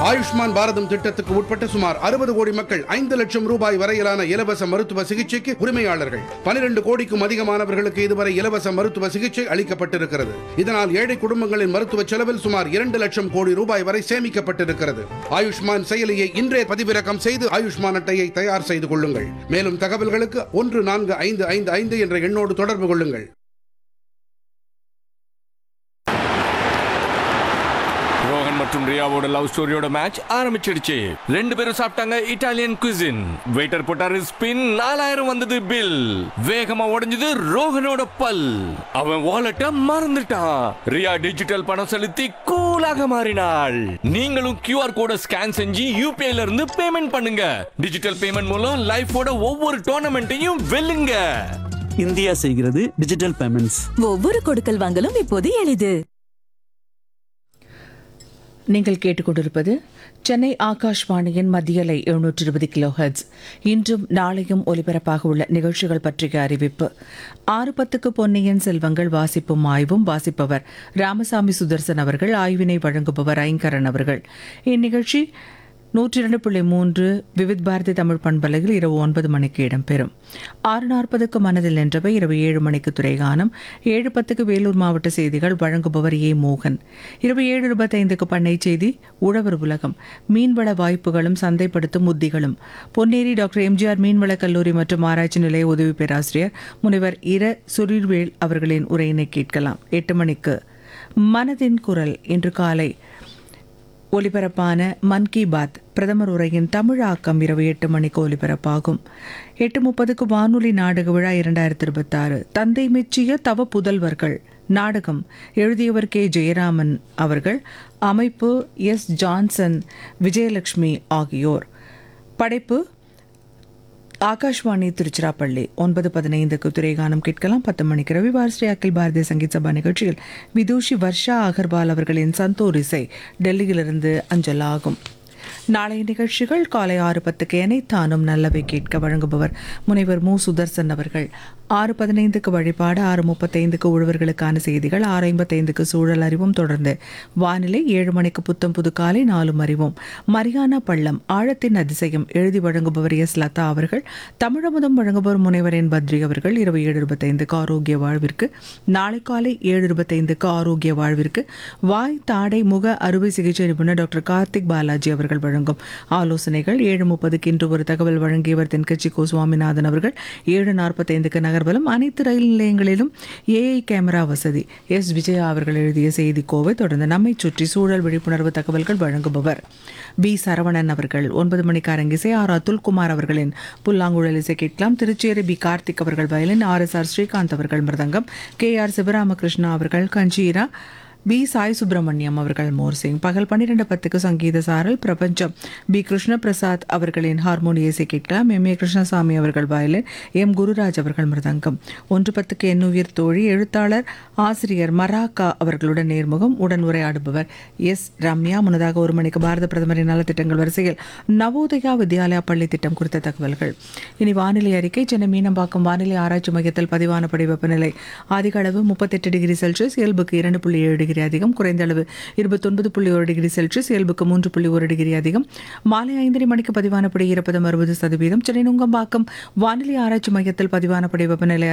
ஆயுஷ்மான் பாரதம் திட்டத்துக்கு உட்பட்ட சுமார் அறுபது கோடி மக்கள் ஐந்து லட்சம் ரூபாய் வரையிலான இலவச மருத்துவ சிகிச்சைக்கு உரிமையாளர்கள் பனிரெண்டு கோடிக்கும் அதிகமானவர்களுக்கு இதுவரை இலவச மருத்துவ சிகிச்சை அளிக்கப்பட்டிருக்கிறது இதனால் ஏழை குடும்பங்களின் மருத்துவ செலவில் சுமார் இரண்டு லட்சம் கோடி ரூபாய் வரை சேமிக்கப்பட்டிருக்கிறது ஆயுஷ்மான் செயலியை இன்றே பதிவிறக்கம் செய்து ஆயுஷ்மான் அட்டையை தயார் செய்து கொள்ளுங்கள் மேலும் தகவல்களுக்கு ஒன்று நான்கு ஐந்து ஐந்து ஐந்து என்ற எண்ணோடு தொடர்பு கொள்ளுங்கள் ரோஹன் மற்றும் ரியாவோட லவ் ஸ்டோரியோட மேட்ச் ஆரம்பிச்சிடுச்சு ரெண்டு பேரும் சாப்பிட்டாங்க இட்டாலியன் குசின் வெயிட்டர் போட்டாரு ஸ்பின் நாலாயிரம் வந்தது பில் வேகமா உடைஞ்சது ரோஹனோட பல் அவன் வாலெட்ட மறந்துட்டான் ரியா டிஜிட்டல் பணம் செலுத்தி கூலாக மாறினாள் நீங்களும் கியூஆர் கோட ஸ்கேன் செஞ்சு யூபிஐல இருந்து பேமெண்ட் பண்ணுங்க டிஜிட்டல் பேமெண்ட் மூலம் லைஃபோட ஒவ்வொரு டோர்னமெண்ட்டையும் வெல்லுங்க இந்தியா செய்கிறது டிஜிட்டல் பேமெண்ட்ஸ் ஒவ்வொரு கொடுக்கல் வாங்கலும் இப்போது எளிது நீங்கள் கேட்டுக்கொண்டிருப்பது சென்னை ஆகாஷ்வாணியின் மத்தியலை எழுநூற்று இருபது கிலோ ஹெர்ட்ஸ் இன்றும் நாளையும் ஒலிபரப்பாக உள்ள நிகழ்ச்சிகள் பற்றிய அறிவிப்பு ஆறு பத்துக்கு பொன்னியின் செல்வங்கள் வாசிப்பும் ஆய்வும் வாசிப்பவர் ராமசாமி சுதர்சன் அவர்கள் ஆய்வினை வழங்குபவர் ஐங்கரன் அவர்கள் இந்நிகழ்ச்சி நூற்றி இரண்டு புள்ளி மூன்று விவித் பாரதி தமிழ் பண்பலையில் இரவு ஒன்பது மணிக்கு இடம்பெறும் ஆறு நாற்பதுக்கு மனதில் நின்றவை இரவு ஏழு மணிக்கு துறைகானம் ஏழு பத்துக்கு வேலூர் மாவட்ட செய்திகள் வழங்குபவர் ஏ மோகன் இரவு ஏழு இருபத்தைந்துக்கு பண்ணை செய்தி உழவர் உலகம் மீன்வள வாய்ப்புகளும் சந்தைப்படுத்தும் உத்திகளும் பொன்னேரி டாக்டர் எம்ஜிஆர் மீன்வள கல்லூரி மற்றும் ஆராய்ச்சி நிலைய உதவி பேராசிரியர் முனைவர் இர சுரீர்வேல் அவர்களின் உரையினை கேட்கலாம் எட்டு மணிக்கு மனதின் குரல் இன்று காலை ஒலிபரப்பான மன் கி பாத் பிரதமர் உரையின் தமிழாக்கம் இரவு எட்டு மணிக்கு ஒலிபரப்பாகும் எட்டு முப்பதுக்கு வானொலி நாடக விழா இரண்டாயிரத்தி இருபத்தாறு தந்தை மெச்சிய தவ புதல்வர்கள் நாடகம் எழுதியவர் கே ஜெயராமன் அவர்கள் அமைப்பு எஸ் ஜான்சன் விஜயலட்சுமி ஆகியோர் படைப்பு ஆகாஷ்வாணி திருச்சிராப்பள்ளி ஒன்பது பதினைந்துக்கு திரைகானம் கேட்கலாம் பத்து மணிக்கு ரவிவார் ஸ்ரீ அகில் பாரதிய சங்கீத் சபா நிகழ்ச்சியில் விதூஷி வர்ஷா அகர்வால் அவர்களின் சந்தோர் இசை டெல்லியிலிருந்து அஞ்சலாகும் நாளைய நிகழ்ச்சிகள் காலை ஆறு பத்துக்கு எனைத்தானும் நல்லவை கேட்க வழங்குபவர் முனைவர் மு சுதர்சன் அவர்கள் ஆறு பதினைந்துக்கு வழிபாடு ஆறு முப்பத்தைந்துக்கு உழவர்களுக்கான செய்திகள் ஆறு ஐம்பத்தைந்துக்கு சூழல் அறிவும் தொடர்ந்து வானிலை ஏழு மணிக்கு புத்தம் புது காலை நாலும் அறிவோம் மரியானா பள்ளம் ஆழத்தின் அதிசயம் எழுதி வழங்குபவர் எஸ் லதா அவர்கள் தமிழமுதம் வழங்குபவர் முனைவர் என் பத்ரி அவர்கள் இரவு ஏழு இருபத்தைந்துக்கு ஆரோக்கிய வாழ்விற்கு நாளை காலை ஏழு இருபத்தைந்துக்கு ஆரோக்கிய வாழ்விற்கு வாய் தாடை முக அறுவை சிகிச்சை நிபுணர் டாக்டர் கார்த்திக் பாலாஜி அவர்கள் வழங்கும் ஆலோசனைகள் ஏழு முப்பதுக்கு இன்று ஒரு தகவல் வழங்கியவர் தென்கட்சி கோ சுவாமிநாதன் அவர்கள் ஏழு நாற்பத்தைந்துக்கு நகர்வலம் அனைத்து ரயில் நிலையங்களிலும் ஏஐ கேமரா வசதி எஸ் விஜயா அவர்கள் எழுதிய செய்தி கோவை தொடர்ந்து நம்மை சுற்றி சூழல் விழிப்புணர்வு தகவல்கள் வழங்குபவர் பி சரவணன் அவர்கள் ஒன்பது மணிக்கு அரங்கிசை ஆர் அதுல்குமார் அவர்களின் புல்லாங்குழல் இசை கேட்கலாம் திருச்சேரி பி கார்த்திக் அவர்கள் violin R S R Srikanth அவர்கள் மிருதங்கம் கே ஆர் சிவராமகிருஷ்ணா அவர்கள் கஞ்சீரா பி சாய் சுப்பிரமணியம் அவர்கள் மோர்சிங் பகல் பன்னிரெண்டு பத்துக்கு சங்கீத சாரல் பிரபஞ்சம் பி கிருஷ்ண பிரசாத் அவர்களின் ஹார்மோனிய இசை கேட்கலாம் எம் ஏ கிருஷ்ணசாமி அவர்கள் வயலின் எம் குருராஜ் அவர்கள் மிருதங்கம் ஒன்று பத்துக்கு எண்ணுயிர் தோழி எழுத்தாளர் ஆசிரியர் மராக்கா அவர்களுடன் நேர்முகம் உடன் உரையாடுபவர் எஸ் ரம்யா முன்னதாக ஒரு மணிக்கு பாரத பிரதமரின் நலத்திட்டங்கள் வரிசையில் நவோதயா வித்யாலயா பள்ளி திட்டம் குறித்த தகவல்கள் இனி வானிலை அறிக்கை சென்னை மீனம்பாக்கம் வானிலை ஆராய்ச்சி மையத்தில் பதிவானபடி வெப்பநிலை அதிக அளவு முப்பத்தெட்டு டிகிரி செல்சியஸ் இயல்புக்கு இரண்டு புள்ளி ஏழு டிகிரி அதிகம் குறைந்த அளவு இருபத்தொன்பது புள்ளி ஒரு டிகிரி செல்சியஸ் இயல்புக்கு மூன்று புள்ளி ஒரு டிகிரி அதிகம் மாலை ஐந்தரை மணிக்கு பதிவானபடி ஈரப்பதம் அறுபது சதவீதம் சென்னை நுங்கம்பாக்கம் வானிலை ஆராய்ச்சி மையத்தில் பதிவானபடி வெப்பநிலை